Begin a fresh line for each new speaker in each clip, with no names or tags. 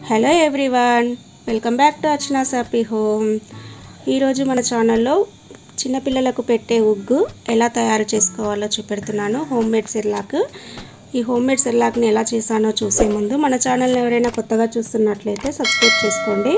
hello everyone welcome back to Archana సాపీ home ఈరోజు మన ఛానల్లో చిన్నపిల్లలకు పెట్టే ఉగ్గు ఎలా తయారు చేసుకోవాలో చూపెడుతున్నాను హోమ్ మేడ్ సెర్లాక్ ఈ హోమ్ మేడ్ సెర్లాక్ని ఎలా చేశానో చూసే ముందు మన ఛానల్ని ఎవరైనా కొత్తగా చూస్తున్నట్లయితే సబ్స్క్రైబ్ చేసుకోండి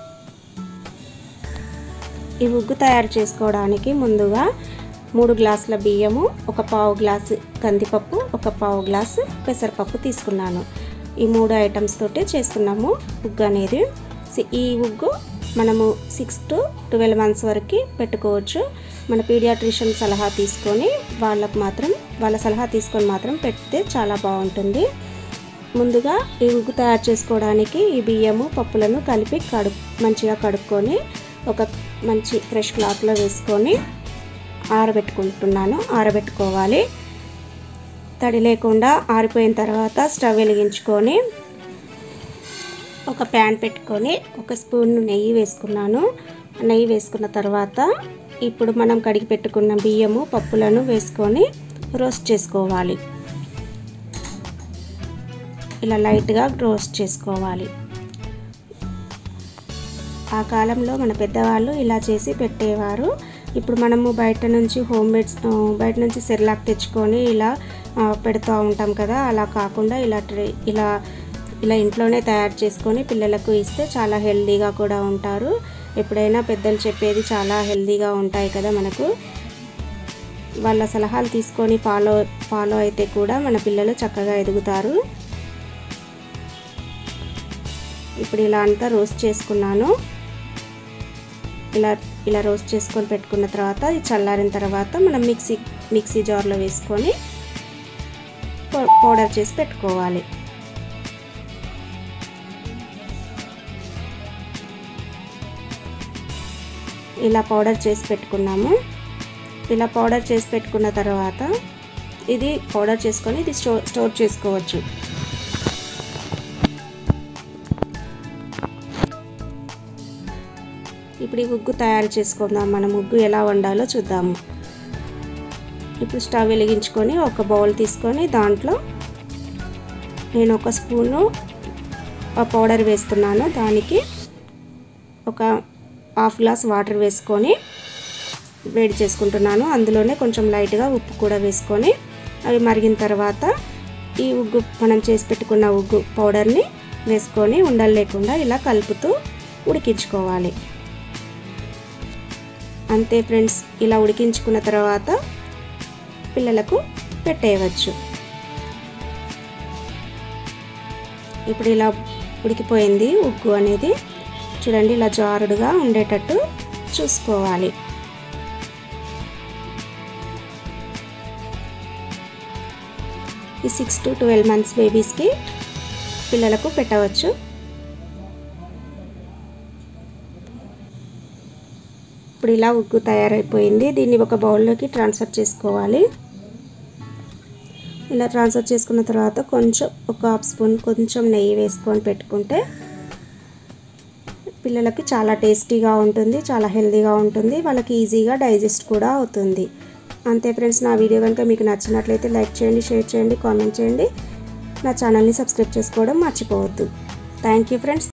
ఈ ఉగ్గు తయారు చేసుకోవడానికి ముందుగా మూడు గ్లాసుల బియ్యము ఒక పావు గ్లాసు కందిపప్పు ఒక పావు గ్లాసు పెసరపప్పు తీసుకున్నాను ఈ మూడు ఐటమ్స్ తోటి చేస్తున్నాము ఉగ్గు అనేది ఈ ఉగ్గు మనము సిక్స్ టు ట్వెల్వ్ మంత్స్ వరకు పెట్టుకోవచ్చు మన పీడియాట్రిషియన్ సలహా తీసుకొని వాళ్ళకు మాత్రం వాళ్ళ సలహా తీసుకొని మాత్రం పెడితే చాలా బాగుంటుంది ముందుగా ఈ ఉగ్గు తయారు చేసుకోవడానికి ఈ బియ్యము పప్పులను కలిపి కడు మంచిగా కడుక్కొని ఒక మంచి ఫ్రెష్ క్లాత్లో వేసుకొని ఆరబెట్టుకుంటున్నాను ఆరబెట్టుకోవాలి తడి లేకుండా ఆరిపోయిన తర్వాత స్టవ్ వెలిగించుకొని ఒక ప్యాన్ పెట్టుకొని ఒక స్పూన్ నెయ్యి వేసుకున్నాను నెయ్యి వేసుకున్న తర్వాత ఇప్పుడు మనం కడిగి పెట్టుకున్న బియ్యము పప్పులను వేసుకొని రోస్ట్ చేసుకోవాలి ఇలా లైట్గా రోస్ట్ చేసుకోవాలి ఆ కాలంలో మన పెద్దవాళ్ళు ఇలా చేసి పెట్టేవారు ఇప్పుడు మనము బయట నుంచి హోమ్ మేడ్స్ బయట నుంచి సెర్లాక్ తెచ్చుకొని ఇలా పెడుతూ ఉంటాం కదా అలా కాకుండా ఇలా ట్రై ఇలా ఇలా ఇంట్లోనే తయారు చేసుకొని పిల్లలకు ఇస్తే చాలా హెల్తీగా కూడా ఉంటారు ఎప్పుడైనా పెద్దలు చెప్పేది చాలా హెల్తీగా ఉంటాయి కదా మనకు వాళ్ళ సలహాలు తీసుకొని ఫాలో ఫాలో అయితే కూడా మన పిల్లలు చక్కగా ఎదుగుతారు ఇప్పుడు ఇలా అంతా రోస్ట్ చేసుకున్నాను ఇలా ఇలా రోస్ట్ చేసుకొని పెట్టుకున్న తర్వాత ఇది చల్లారిన తర్వాత మనం మిక్సీ మిక్సీ జార్లో వేసుకొని పౌడర్ చేసి పెట్టుకోవాలి ఇలా పౌడర్ చేసి పెట్టుకున్నాము ఇలా పౌడర్ చేసి పెట్టుకున్న తర్వాత ఇది పౌడర్ చేసుకొని ఇది స్టోర్ స్టోర్ చేసుకోవచ్చు ఇప్పుడు ఈ ఉగ్గు తయారు చేసుకుందాం మనం ఉగ్గు ఎలా వండాలో చూద్దాము ఇప్పుడు స్టవ్ వెలిగించుకొని ఒక బౌల్ తీసుకొని దాంట్లో నేను ఒక స్పూను పౌడర్ వేస్తున్నాను దానికి ఒక హాఫ్ గ్లాస్ వాటర్ వేసుకొని వేడి చేసుకుంటున్నాను అందులోనే కొంచెం లైట్గా ఉప్పు కూడా వేసుకొని అవి మరిగిన తర్వాత ఈ ఉగ్గు మనం చేసి పెట్టుకున్న ఉగ్గు పౌడర్ని వేసుకొని ఉండలు లేకుండా ఇలా కలుపుతూ ఉడికించుకోవాలి అంతే ఫ్రెండ్స్ ఇలా ఉడికించుకున్న తర్వాత పిల్లలకు పెట్టేయవచ్చు ఇప్పుడు ఇలా ఉడికిపోయింది ఉగ్గు అనేది చూడండి ఇలా జారుడుగా ఉండేటట్టు చూసుకోవాలి ఈ సిక్స్ టు ట్వెల్వ్ మంత్స్ బేబీస్కి పిల్లలకు పెట్టవచ్చు ఇప్పుడు ఇలా ఉగ్గు తయారైపోయింది దీన్ని ఒక బౌల్లోకి ట్రాన్స్ఫర్ చేసుకోవాలి ఇలా ట్రాన్స్ఫర్ చేసుకున్న తర్వాత కొంచెం ఒక హాఫ్ స్పూన్ కొంచెం నెయ్యి వేసుకొని పెట్టుకుంటే పిల్లలకి చాలా టేస్టీగా ఉంటుంది చాలా హెల్తీగా ఉంటుంది వాళ్ళకి ఈజీగా డైజెస్ట్ కూడా అవుతుంది అంతే ఫ్రెండ్స్ నా వీడియో కనుక మీకు నచ్చినట్లయితే లైక్ చేయండి షేర్ చేయండి కామెంట్ చేయండి నా ఛానల్ని సబ్స్క్రైబ్ చేసుకోవడం మర్చిపోవద్దు థ్యాంక్ యూ ఫ్రెండ్స్